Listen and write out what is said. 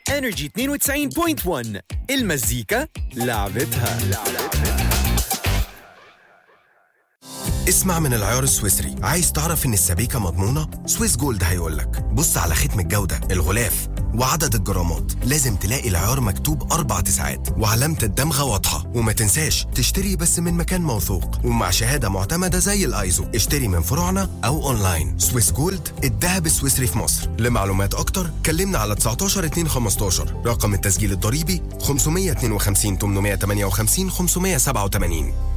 انرجي 92.1 المزيكا لعبتها اسمع من العيار السويسري عايز تعرف ان السبيكة مضمونة؟ سويس جولد هيقولك بص على ختم الجودة الغلاف وعدد الجرامات لازم تلاقي العيار مكتوب أربع تسعات وعلامة الدمغة واضحة وما تنساش تشتري بس من مكان موثوق ومع شهادة معتمدة زي الايزو اشتري من فروعنا أو أونلاين سويس جولد الذهب السويسري في مصر لمعلومات أكتر كلمنا على 19 2 15 رقم التسجيل الضريبي 552 858 587